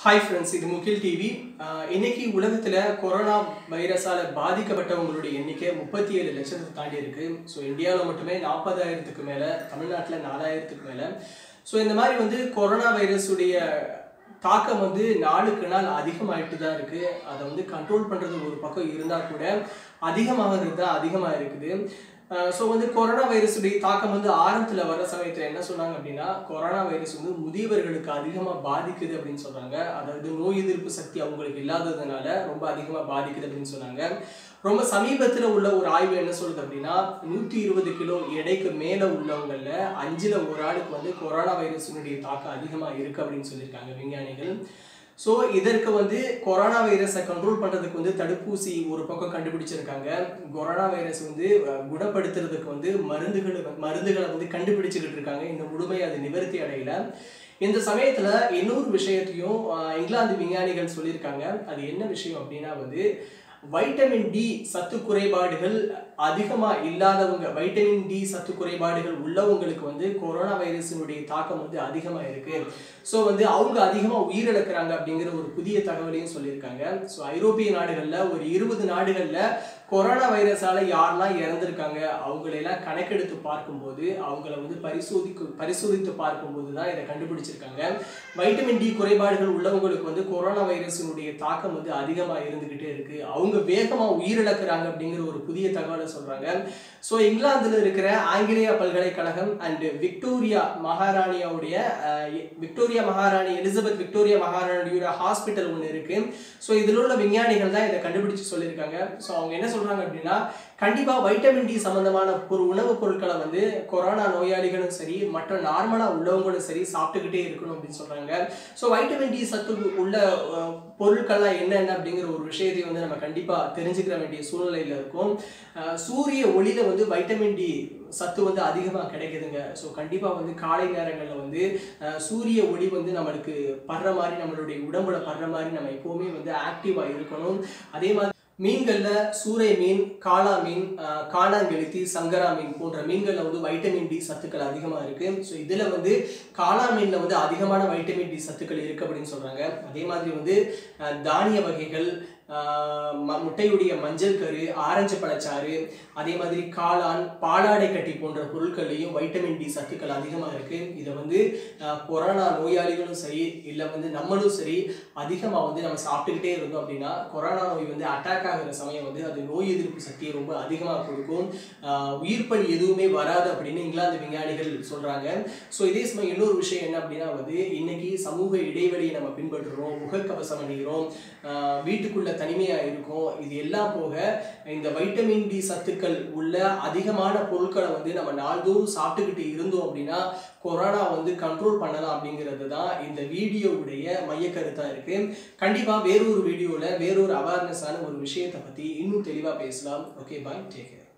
hi friends இது முகில் TV இன்னைக்கு உலகத்தில் கொரோனா வைரஸால் பாதிக்கப்பட்டவங்களுடைய எண்ணிக்கை முப்பத்தி ஏழு லட்சத்தை தாண்டி இருக்கு ஸோ இந்தியாவில் மட்டுமே நாற்பதாயிரத்துக்கு மேலே தமிழ்நாட்டில் நாலாயிரத்துக்கு மேலே ஸோ இந்த மாதிரி வந்து கொரோனா வைரஸுடைய தாக்கம் வந்து நாளுக்கு நாள் அதிகமாயிட்டு தான் இருக்கு அதை வந்து கண்ட்ரோல் பண்ணுறது ஒரு பக்கம் இருந்தால் கூட அதிகமாகிறது தான் அதிகமாக இருக்குது ஸோ வந்து கொரோனா வைரஸுடைய தாக்கம் வந்து ஆரம்பத்தில் வர சமயத்தில் என்ன சொன்னாங்க அப்படின்னா கொரோனா வைரஸ் வந்து முதியவர்களுக்கு அதிகமாக பாதிக்குது அப்படின்னு சொல்கிறாங்க அதாவது நோய் எதிர்ப்பு சக்தி அவங்களுக்கு இல்லாததுனால ரொம்ப அதிகமாக பாதிக்குது அப்படின்னு சொன்னாங்க ரொம்ப சமீபத்தில் உள்ள ஒரு ஆய்வு என்ன சொல்லுது அப்படின்னா நூற்றி இருபது கிலோ எடைக்கு மேலே உள்ளவங்களில் அஞ்சில் ஒரு ஆளுக்கு வந்து கொரோனா வைரஸினுடைய தாக்கம் அதிகமாக இருக்குது அப்படின்னு சொல்லியிருக்காங்க விஞ்ஞானிகள் ஸோ இதற்கு வந்து கொரோனா வைரஸை கண்ட்ரோல் பண்ணுறதுக்கு வந்து தடுப்பூசி ஒரு பக்கம் கண்டுபிடிச்சிருக்காங்க கொரோனா வைரஸ் வந்து அஹ், குணப்படுத்துறதுக்கு வந்து மருந்துகள் மருந்துகளை வந்து கண்டுபிடிச்சிக்கிட்டு இருக்காங்க இந்த முழுமை அது நிவர்த்தி அடையல இந்த சமயத்தில் இன்னொரு விஷயத்தையும் அஹ், இங்கிலாந்து விஞ்ஞானிகள் சொல்லியிருக்காங்க அது என்ன விஷயம் அப்படின்னா வந்து வைட்டமின் டி சத்து குறைபாடுகள் அதிகமாக இல்லாதவங்க வைட்டமின் டி சத்து குறைபாடுகள் உள்ளவங்களுக்கு வந்து கொரோனா வைரஸினுடைய தாக்கம் வந்து அதிகமாக இருக்கு ஸோ வந்து அவங்க அதிகமாக உயிரிழக்கிறாங்க அப்படிங்கிற ஒரு புதிய தகவலையும் சொல்லியிருக்காங்க ஸோ ஐரோப்பிய நாடுகளில் ஒரு இருபது நாடுகளில் கொரோனா வைரஸால யாரெல்லாம் இறந்திருக்காங்க அவங்களெல்லாம் கணக்கெடுத்து பார்க்கும்போது அவங்கள வந்து பரிசோதிக்கு பரிசோதித்து பார்க்கும்போது தான் இதை கண்டுபிடிச்சிருக்காங்க வைட்டமின் டி குறைபாடுகள் உள்ளவங்களுக்கு வந்து கொரோனா வைரஸினுடைய தாக்கம் வந்து அதிகமாக இருந்துகிட்டே இருக்கு அவங்க வேகமாக உயிரிழக்கிறாங்க அப்படிங்கிற ஒரு புதிய தகவலை சொல்றாங்க ஸோ இங்கிலாந்துல இருக்கிற ஆங்கிலேயா பல்கலைக்கழகம் அண்ட் விக்டோரியா மகாராணியாவுடைய அஹ், விக்டோரியா மகாராணி எலிசபெத் விக்டோரியா மகாராணியோட ஹாஸ்பிட்டல் ஒன்று இருக்கு ஸோ இதில் உள்ள விஞ்ஞானிகள் தான் இதை கண்டுபிடிச்சு சொல்லியிருக்காங்க ஸோ அவங்க என்ன சொல்றாங்க அப்படின்னா கண்டிப்பாக வைட்டமின் டி சம்பந்தமான ஒரு உணவுப் பொருட்களை வந்து கொரோனா நோயாளிகளும் சரி மற்ற நார்மலாக உள்ளவங்களும் சரி சாப்பிட்டுக்கிட்டே இருக்கணும் அப்படின்னு சொல்றாங்க ஸோ வைட்டமின் டி சத்து உள்ள அஹ், பொருட்கள்லாம் என்னென்ன அப்படிங்கிற ஒரு விஷயத்தை வந்து நம்ம கண்டிப்பாக தெரிஞ்சுக்கிற வேண்டிய சூழ்நிலையில் இருக்கும் அஹ், சூரிய ஒளியில வந்து வைட்டமின் டி சத்து வந்து அதிகமாக கிடைக்குதுங்க ஸோ கண்டிப்பாக வந்து காலை நேரங்களில் வந்து அஹ், சூரிய ஒளி வந்து நம்மளுக்கு படுற மாதிரி நம்மளுடைய உடம்புல படுற மாதிரி நம்ம எப்போவுமே வந்து ஆக்டிவாக இருக்கணும் அதே மாதிரி மீன்களில் சூறை மீன் காளா மீன் அஹ், காணாங்கெளுத்தி சங்கரா மீன் போன்ற மீன்களில் வந்து வைட்டமின் டி சத்துக்கள் அதிகமாக இருக்கு ஸோ இதில் வந்து காளா மீனில் வந்து அதிகமான வைட்டமின் டி சத்துக்கள் இருக்கு அப்படின்னு சொல்றாங்க அதே மாதிரி வந்து அஹ், தானிய வகைகள் ஆஹ் ம- முட்டையுடைய மஞ்சள் கரு ஆரஞ்சு பழச்சாறு அதே மாதிரி காளான் பாலாடை கட்டி போன்ற பொருட்கள்லையும் வைட்டமின் டி சத்துக்கள் அதிகமாக இருக்கு இதை வந்து ஆஹ் கொரோனா நோயாளிகளும் சரி இல்லை வந்து நம்மளும் சரி அதிகமாக வந்து நம்ம சாப்பிட்டுக்கிட்டே இருந்தோம் அப்படின்னா கொரோனா நோய் வந்து அட்டாக் ஆகிற சமயம் வந்து அது நோய் எதிர்ப்பு சக்தியை ரொம்ப அதிகமாக கொடுக்கும் ஆஹ் உயிர்ப்பலி எதுவுமே வராது அப்படின்னு இங்கிலாந்து விஞ்ஞானிகள் சொல்றாங்க ஸோ இதே சமயம் இன்னொரு விஷயம் என்ன அப்படின்னா வந்து இன்னைக்கு சமூக இடைவெளியை நம்ம பின்பற்றுறோம் முகக்கவசம் அணிகிறோம் ஆஹ் வீட்டுக்குள்ள தனிமையா இருக்கும் இது எல்லாம் போக இந்த வைட்டமின் டி சத்துக்கள் உள்ள அதிகமான பொருட்களை வந்து நம்ம நாள்தோறும் சாப்பிட்டுக்கிட்டு இருந்தோம் அப்படின்னா கொரோனா வந்து கண்ட்ரோல் பண்ணலாம் அப்படிங்கிறது தான் இந்த வீடியோவுடைய மைய கருத்தா இருக்கு கண்டிப்பா வேறொரு வீடியோல வேறொரு அவேர்னஸான ஒரு விஷயத்தை பத்தி இன்னும் தெளிவா பேசலாம் ஓகே பாய் டேக் கேர்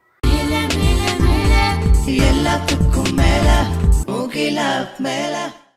எல்லாத்துக்கும் மேல முகில மேல